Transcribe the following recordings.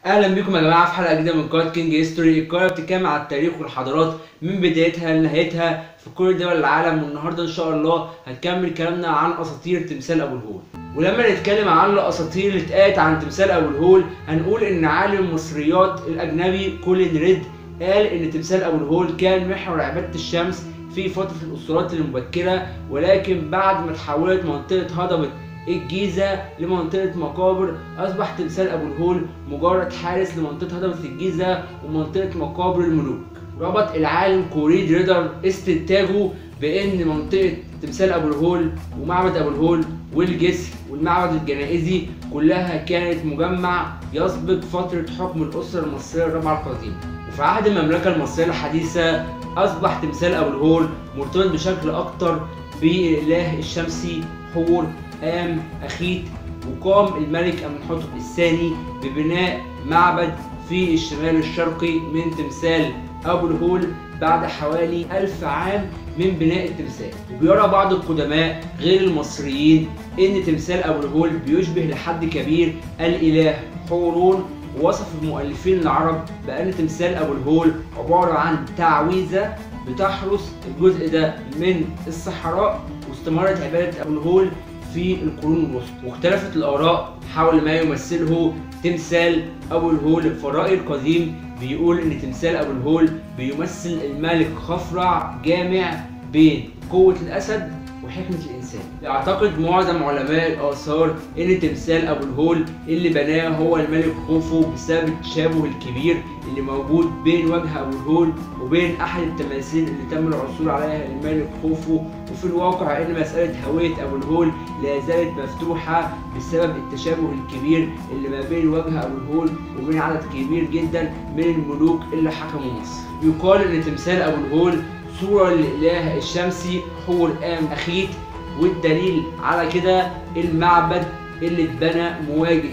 اهلا بيكم يا جماعه في حلقه جديده من قناه كينج هيستوري القناه بتتكلم على التاريخ والحضارات من بدايتها لنهايتها في كل دول العالم والنهارده ان شاء الله هنكمل كلامنا عن اساطير تمثال ابو الهول ولما نتكلم عن الاساطير اللي اتقالت عن تمثال ابو الهول هنقول ان عالم المصريات الاجنبي كولين ريد قال ان تمثال ابو الهول كان محور عباده الشمس في فتره الاسطورات المبكره ولكن بعد ما تحولت منطقه هضبه الجيزة لمنطقة مقابر أصبح تمثال أبو الهول مجرد حارس لمنطقة هضبة الجيزة ومنطقة مقابر الملوك ربط العالم كوريد ريدر استنتاجه بأن منطقة تمثال أبو الهول ومعبد أبو الهول والجسر والمعبد الجنائزي كلها كانت مجمع يسبق فترة حكم الأسرة المصرية الرابعة القديمة وفي عهد المملكة المصرية الحديثة أصبح تمثال أبو الهول مرتبط بشكل أكتر بالإله الشمسي حور آم أخيت وقام الملك أمنحتب الثاني ببناء معبد في الشمال الشرقي من تمثال أبو الهول بعد حوالي ألف عام من بناء التمثال وبيرى بعض القدماء غير المصريين إن تمثال أبو الهول بيشبه لحد كبير الإله حورون ووصف المؤلفين العرب بأن تمثال أبو الهول عبارة عن تعويذة بتحرس الجزء ده من الصحراء واستمرت عبادة أبو الهول في القرون الوسطى واختلفت الآراء حول ما يمثله تمثال أبو الهول فالرأي القديم بيقول إن تمثال أبو الهول بيمثل الملك خفرع جامع بين قوة الأسد وحكمة الإنسان يعتقد معظم علماء الآثار إن تمثال أبو الهول اللي بناه هو الملك خوفو بسبب التشابه الكبير اللي موجود بين وجه أبو الهول وبين أحد التماثيل اللي تم العثور عليها للملك خوفو وفي الواقع إن مسألة هوية أبو الهول لا زالت مفتوحة بسبب التشابه الكبير اللي ما بين وجه أبو الهول وبين عدد كبير جدا من الملوك اللي حكموا مصر يقال إن تمثال أبو الهول صورة للإله الشمسي حور آم أخيت والدليل على كده المعبد اللي اتبنى مواجه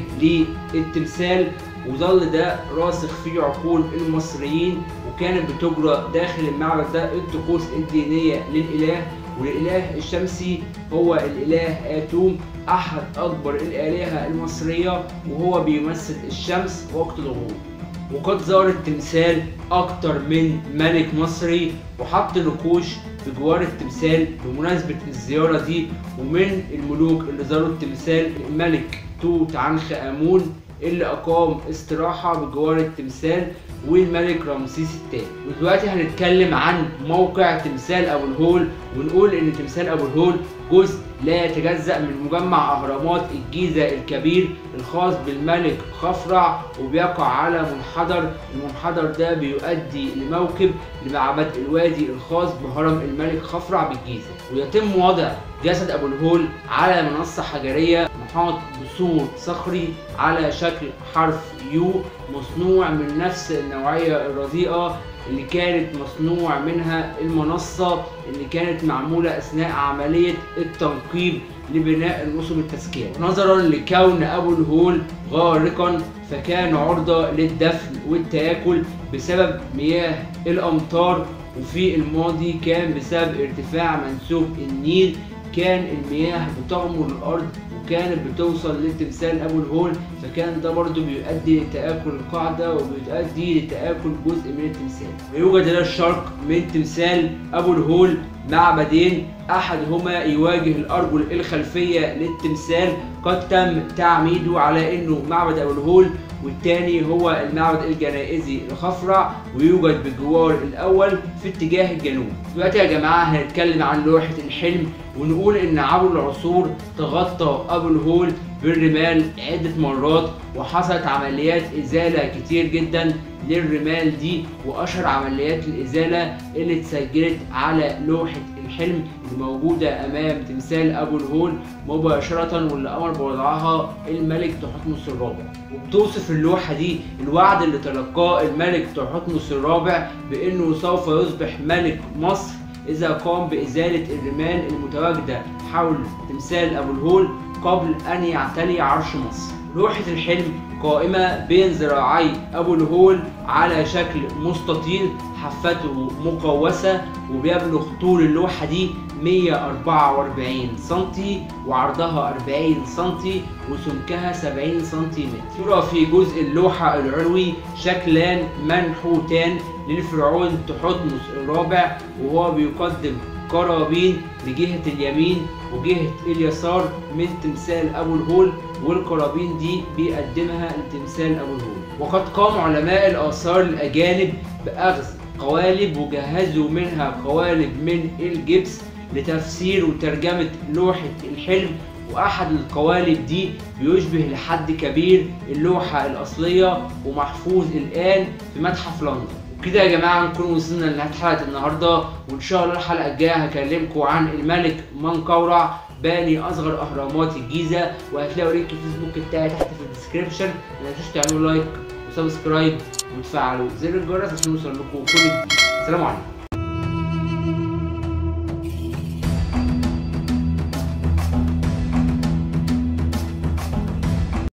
للتمثال وظل ده راسخ في عقول المصريين وكانت بتجرى داخل المعبد ده الطقوس الدينية للإله والإله الشمسي هو الإله آتوم أحد أكبر الآلهة المصرية وهو بيمثل الشمس وقت الغروب وقد زار التمثال أكتر من ملك مصري وحط نقوش بجوار التمثال بمناسبة الزيارة دي ومن الملوك اللي زاروا التمثال الملك توت عنخ آمون اللي أقام استراحة بجوار التمثال والملك رمسيس الثاني ودلوقتي هنتكلم عن موقع تمثال أبو الهول ونقول إن تمثال أبو الهول جزء لا يتجزأ من مجمع أهرامات الجيزة الكبير الخاص بالملك خفرع وبيقع على منحدر المنحدر ده بيؤدي لموكب لمعبد الوادي الخاص بهرم الملك خفرع بالجيزة ويتم وضع جسد أبو الهول على منصة حجرية محاط بسور صخري على شكل حرف يو مصنوع من نفس النوعية الرديئة اللي كانت مصنوع منها المنصة اللي كانت معمولة أثناء عملية التنقيب لبناء النصب التذكيرية نظرا لكون أبو الهول غارقا فكان عرضة للدفن والتآكل بسبب مياه الأمطار وفي الماضي كان بسبب ارتفاع منسوب النيل كان المياه بتغمر الأرض وكانت بتوصل لتمثال ابو الهول فكان ده برضه بيؤدي لتآكل القاعدة وبيؤدي لتآكل جزء من التمثال ويوجد إلى الشرق من تمثال ابو الهول معبدين احدهما يواجه الارجل الخلفية للتمثال قد تم تعميده على انه معبد ابو الهول والتاني هو المعبد الجنائزي لخفرع ويوجد بجوار الاول في اتجاه الجنوب دلوقتي يا جماعه هنتكلم عن لوحه الحلم ونقول ان عبر العصور تغطى ابو الهول بالرمال عده مرات وحصلت عمليات ازاله كتير جدا للرمال دي واشهر عمليات الازاله اللي اتسجلت على لوحه الحلم اللي موجوده امام تمثال ابو الهول مباشره واللي امر بوضعها الملك تحتمس الرابع وبتوصف اللوحه دي الوعد اللي تلقاه الملك تحتمس الرابع بانه سوف يصبح ملك مصر إذا قام بإزالة الرمال المتواجدة حول تمثال أبو الهول قبل أن يعتلي عرش مصر. لوحة الحلم قائمة بين ذراعي أبو الهول على شكل مستطيل حافته مقوسة وبيبلغ طول اللوحة دي 144 سنتي وعرضها 40 سنتي وسمكها 70 سنتيمتر صورة في جزء اللوحة العلوي شكلان منحوتان للفرعون تحتمس الرابع وهو بيقدم قرابين بجهة اليمين وجهة اليسار من تمثال أبو الهول والقرابين دي بيقدمها لتمثال أبو الهول وقد قام علماء الآثار الأجانب بأخذ قوالب وجهزوا منها قوالب من الجبس لتفسير وترجمة لوحة الحلم وأحد القوالب دي بيشبه لحد كبير اللوحة الأصلية ومحفوظ الآن في متحف لندن كده يا جماعة نكون وصلنا لنهاية حلقة النهاردة وإن شاء الله الحلقة الجاية هكلمكم عن الملك منقورع باني أصغر أهرامات الجيزة وهتلاقوا لينك الفيسبوك بتاعي تحت في الديسكريبشن ما تنسوش تعملوا لايك وسبسكرايب وتفعلوا زر الجرس عشان يوصل لكم كل جديد سلام عليكم